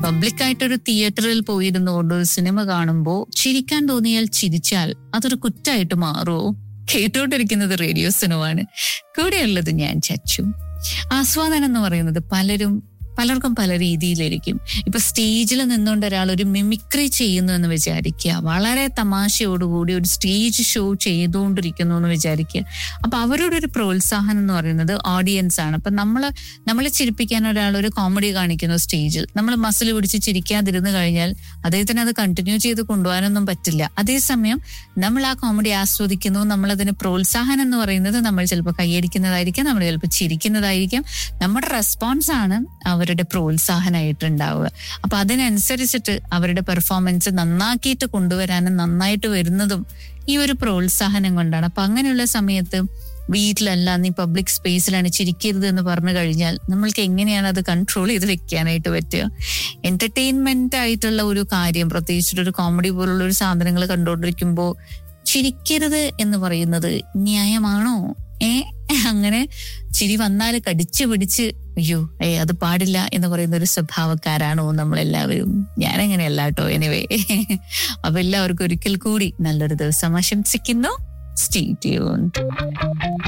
പബ്ലിക്കായിട്ടൊരു തിയേറ്ററിൽ പോയിരുന്നുകൊണ്ട് ഒരു സിനിമ കാണുമ്പോൾ ചിരിക്കാൻ തോന്നിയാൽ ചിരിച്ചാൽ അതൊരു കുറ്റായിട്ട് മാറുമോ കേട്ടോണ്ടിരിക്കുന്നത് റേഡിയോ സിനിമയാണ് കൂടെയുള്ളത് ഞാൻ ചച്ചു ആസ്വാദനം എന്ന് പറയുന്നത് പലരും പലർക്കും പല രീതിയിലായിരിക്കും ഇപ്പൊ സ്റ്റേജിൽ നിന്നുകൊണ്ട് ഒരാൾ ഒരു മിമിക്രി ചെയ്യുന്നു എന്ന് വിചാരിക്കുക വളരെ തമാശയോടുകൂടി ഒരു സ്റ്റേജ് ഷോ ചെയ്തുകൊണ്ടിരിക്കുന്നു എന്ന് വിചാരിക്കുക അപ്പൊ അവരുടെ ഒരു പ്രോത്സാഹനം എന്ന് പറയുന്നത് ഓഡിയൻസ് ആണ് അപ്പൊ നമ്മള് നമ്മളെ ചിരിപ്പിക്കാൻ ഒരാൾ ഒരു കോമഡി കാണിക്കുന്നു സ്റ്റേജിൽ നമ്മൾ മസിൽ പിടിച്ച് ചിരിക്കാതിരുന്നു കഴിഞ്ഞാൽ അദ്ദേഹത്തിന് അത് കണ്ടിന്യൂ ചെയ്ത് കൊണ്ടുപോകാനൊന്നും പറ്റില്ല അതേസമയം നമ്മൾ ആ കോമഡി ആസ്വദിക്കുന്നു നമ്മളതിന് പ്രോത്സാഹനം എന്ന് പറയുന്നത് നമ്മൾ ചിലപ്പോൾ കൈയടിക്കുന്നതായിരിക്കാം നമ്മൾ ചിലപ്പോൾ ചിരിക്കുന്നതായിരിക്കാം നമ്മുടെ റെസ്പോൺസ് ആണ് അവരുടെ പ്രോത്സാഹനമായിട്ടുണ്ടാവുക അപ്പൊ അതിനനുസരിച്ചിട്ട് അവരുടെ പെർഫോമൻസ് നന്നാക്കിയിട്ട് കൊണ്ടുവരാനും നന്നായിട്ട് വരുന്നതും ഈ ഒരു പ്രോത്സാഹനം കൊണ്ടാണ് അപ്പൊ അങ്ങനെയുള്ള സമയത്ത് വീട്ടിലല്ല നീ പബ്ലിക് സ്പേസിലാണ് ചിരിക്കരുത് എന്ന് പറഞ്ഞു കഴിഞ്ഞാൽ നമ്മൾക്ക് എങ്ങനെയാണ് അത് കൺട്രോൾ ചെയ്ത് വെക്കാനായിട്ട് പറ്റുക എന്റർടൈൻമെന്റ് ആയിട്ടുള്ള ഒരു കാര്യം പ്രത്യേകിച്ചിട്ട് ഒരു കോമഡി പോലുള്ള ഒരു സാധനങ്ങൾ കണ്ടുകൊണ്ടിരിക്കുമ്പോൾ ചിരിക്കരുത് എന്ന് പറയുന്നത് ന്യായമാണോ ഏ അങ്ങനെ ചിരി വന്നാൽ കടിച്ചു പിടിച്ച് അയ്യോ ഏ അത് പാടില്ല എന്ന് പറയുന്ന ഒരു സ്വഭാവക്കാരാണോ നമ്മളെല്ലാവരും ഞാനങ്ങനെയല്ല കേട്ടോ എനിവേ അപ്പൊ എല്ലാവർക്കും ഒരിക്കൽ കൂടി നല്ലൊരു ദിവസം ആശംസിക്കുന്നു സ്റ്റേ ട്യൂൺ